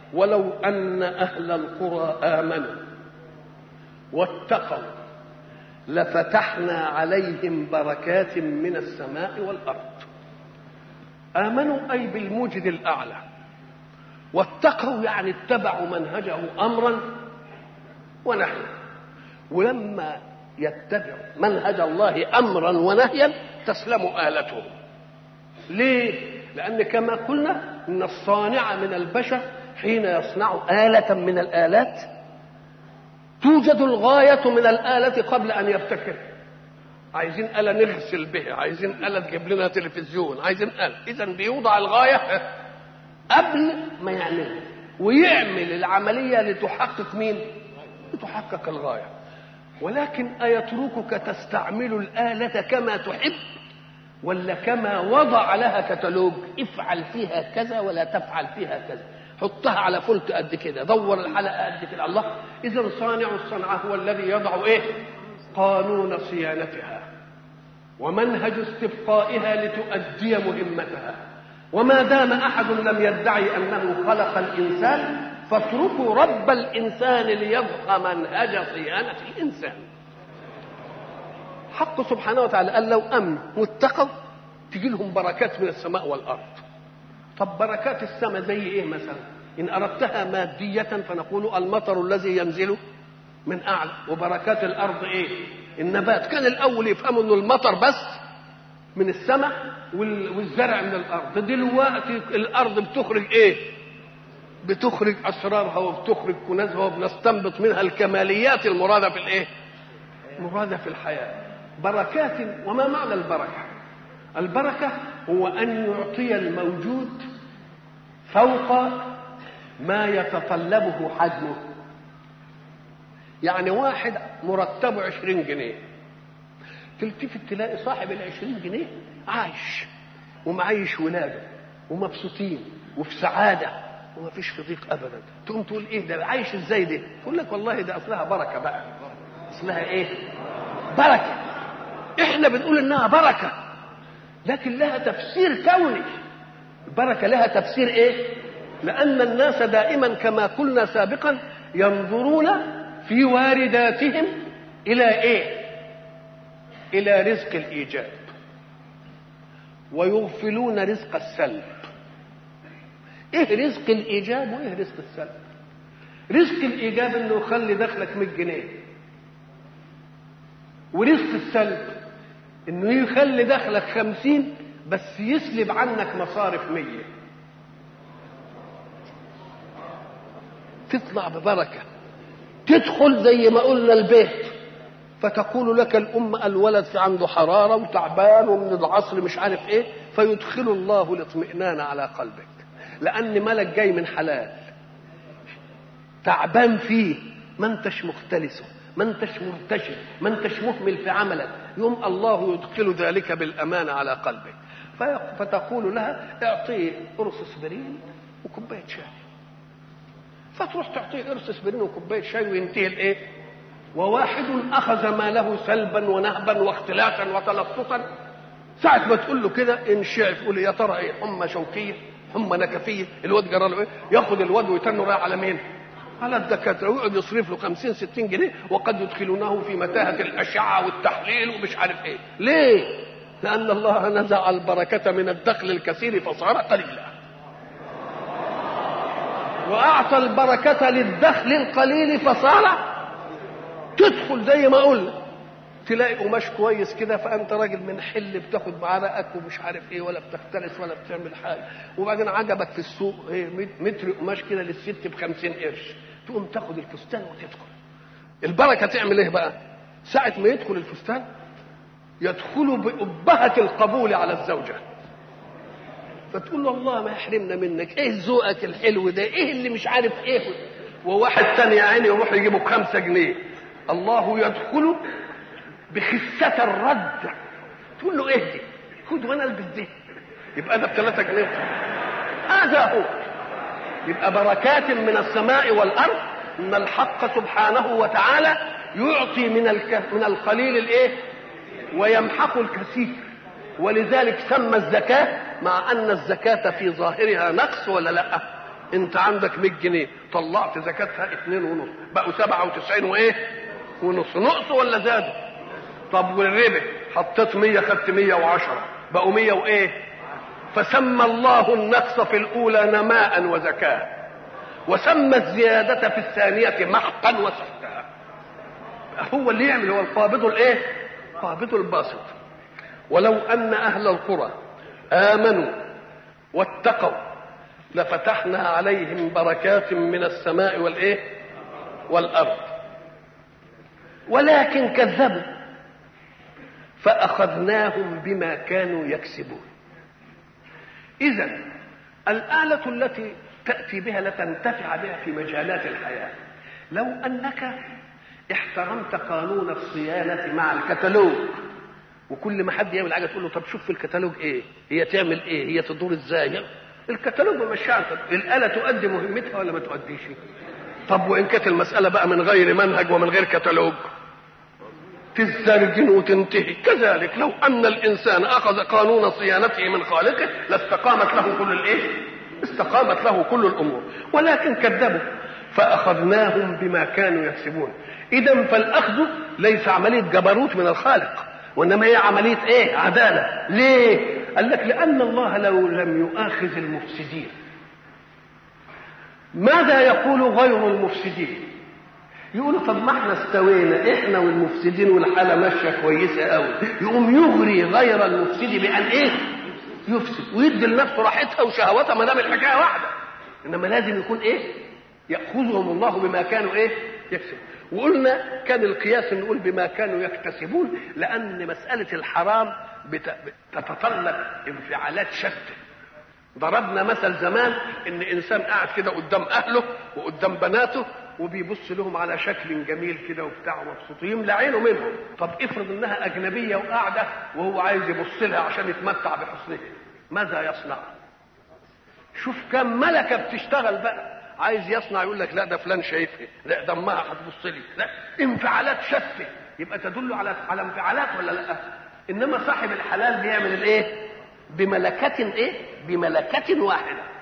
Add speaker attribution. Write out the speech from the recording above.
Speaker 1: ولو أن أهل القرى آمنوا واتقوا لفتحنا عليهم بركات من السماء والأرض آمنوا أي بالموجد الأعلى واتقوا يعني اتبعوا منهجه أمرا ونهيا ولما يتبع منهج الله أمرا ونهيا تسلم آلتهم ليه؟ لأن كما قلنا إن الصانع من البشر حين يصنع آلة من الآلات توجد الغاية من الآلة قبل أن يبتكر عايزين آلة نغسل بها عايزين آلة تجيب لنا تلفزيون عايزين آلة إذا بيوضع الغاية قبل ما يعملها ويعمل العملية لتحقق مين لتحقق الغاية ولكن أيتركك تستعمل الآلة كما تحب ولا كما وضع لها كتالوج افعل فيها كذا ولا تفعل فيها كذا حطها على فلت قد كده دور الحلقه قد كده الله اذا صانع الصنعه هو الذي يضع ايه قانون صيانتها ومنهج استبقائها لتؤدي مهمتها وما دام احد لم يدعي انه خلق الانسان فاتركوا رب الانسان ليبقى منهج صيانه الانسان حق سبحانه وتعالى قال لو امنوا واتقوا تجي لهم بركات من السماء والارض طب بركات السماء زي ايه مثلا ان اردتها ماديه فنقول المطر الذي ينزل من اعلى وبركات الارض ايه النبات كان الاول يفهموا انه المطر بس من السماء والزرع من الارض دلوقتي الارض بتخرج ايه بتخرج اسرارها وبتخرج كنازها وبنستنبط منها الكماليات المراده في الايه المراده في الحياه بركات وما معنى البركه البركه هو ان يعطي الموجود فوق ما يتطلبه حجمه يعني واحد مرتبه عشرين جنيه تلتفت تلاقي صاحب العشرين جنيه عايش ومعيش ولاده ومبسوطين وفي سعادة وما فيش في ضيق أبدا تقوم تقول إيه ده عايش إزاي ده تقول لك والله ده أصلها بركة بقى أصلها إيه بركة إحنا بنقول إنها بركة لكن لها تفسير كوني البركة لها تفسير إيه لأن الناس دائما كما قلنا سابقا ينظرون في وارداتهم إلى إيه إلى رزق الإيجاب ويغفلون رزق السلب إيه رزق الإيجاب وإيه رزق السلب رزق الإيجاب إنه يخلي دخلك 100 جنيه ورزق السلب إنه يخلي دخلك 50 بس يسلب عنك مصارف 100 تطلع ببركة تدخل زي ما قلنا البيت فتقول لك الأم الولد في عنده حرارة وتعبان ومن العصر مش عارف ايه فيدخل الله الاطمئنان على قلبك لأن ملك جاي من حلال تعبان فيه ما انتش مختلسه ما انتش مرتشي ما انتش مهمل في عملك يوم الله يدخل ذلك بالأمان على قلبك فتقول لها اعطيه قرص اسبرين وكوبايه شاي فتروح تعطيه قرص اسبرين وكوبايه شاي وينتهي الايه وواحد اخذ ماله سلبا ونهبا واختلافا وتلطفا ساعة ما تقول له كده انشعف يقول يا ترى ايه حمى شوكيه حمى نكفيه الواد جرى له ايه ياخذ الواد ويتنه رايح على مين؟ على الدكاتره ويقعد يصرف له 50 60 جنيه وقد يدخلونه في متاهه الاشعه والتحليل ومش عارف ايه ليه؟ لان الله نزع البركه من الدخل الكثير فصار قليلا واعطى البركه للدخل القليل فصار تدخل زي ما قلنا تلاقي قماش كويس كده فانت راجل من حل بتاخد معرقك ومش عارف ايه ولا بتختلس ولا بتعمل حاجه وبعدين عجبك في السوق ايه متر قماش كده للست ب 50 قرش تقوم تاخد الفستان وتدخل البركه تعمل ايه بقى؟ ساعه ما يدخل الفستان يدخل بأبهة القبول على الزوجه فتقول له الله ما يحرمنا منك ايه ذوقك الحلو ده ايه اللي مش عارف ايه وواحد تاني يا عيني يروح يجيبه بخمسة جنيه الله يدخل بخسة الرد تقول له ايه دي خد وانا البس دي يبقى ده بثلاثة جنيه هذا هو يبقى بركات من السماء والارض ان الحق سبحانه وتعالى يعطي من الك... من القليل الايه ويمحق الكثير ولذلك سمى الزكاة مع أن الزكاة في ظاهرها نقص ولا لا انت عندك 100 جنيه طلعت زكاتها اتنين ونص بقوا 97 وايه ونص نقص ولا زادوا طب والربا حطيت 100 خدت 110 بقوا 100 وايه فسمى الله النقص في الاولى نماء وزكاه وسمى الزياده في الثانيه محقا وسفكا هو اللي يعمل هو القابض الايه قابض الباسط ولو ان اهل القرى امنوا واتقوا لفتحنا عليهم بركات من السماء والايه والارض ولكن كذبوا فاخذناهم بما كانوا يكسبون اذا الاله التي تاتي بها لتنتفع بها في مجالات الحياه لو انك احترمت قانون الصيانه مع الكتالوج وكل ما حد يعمل حاجه تقول له طب شوف في الكتالوج ايه هي تعمل ايه هي تدور ازاي الكتالوج مشاعر الاله تؤدي مهمتها ولا ما تؤديش طب وان كانت المساله بقى من غير منهج ومن غير كتالوج تزرجن وتنتهي كذلك لو ان الانسان اخذ قانون صيانته من خالقه لاستقامت له كل الايه استقامت له كل الامور ولكن كذبوا فاخذناهم بما كانوا يكسبون اذا فالاخذ ليس عمليه جبروت من الخالق وانما هي عمليه ايه عداله ليه قال لك لان الله لو لم يؤاخذ المفسدين ماذا يقول غير المفسدين يقولوا طب ما احنا استوينا احنا والمفسدين والحاله ماشيه كويسه قوي يقوم يغري غير المفسد بان ايه يفسد ويدي لنفسه راحتها وشهوتها ما دام الحكايه واحده انما لازم يكون ايه ياخذهم الله بما كانوا ايه يكسبون وقلنا كان القياس نقول بما كانوا يكتسبون لان مساله الحرام بتتطلب انفعالات شتى ضربنا مثل زمان ان انسان قاعد كده قدام اهله وقدام بناته وبيبص لهم على شكل جميل كده وبتاع مبسوطين لعينه منهم طب افرض انها اجنبيه وقاعده وهو عايز يبص لها عشان يتمتع بحسنها ماذا يصنع شوف كم ملكه بتشتغل بقى عايز يصنع يقول لك لا ده فلان شايفها لا دمها هتبص لي لا انفعالات شتى يبقى تدل على على انفعالات ولا لا انما صاحب الحلال بيعمل الايه بملكة ايه بملكة واحدة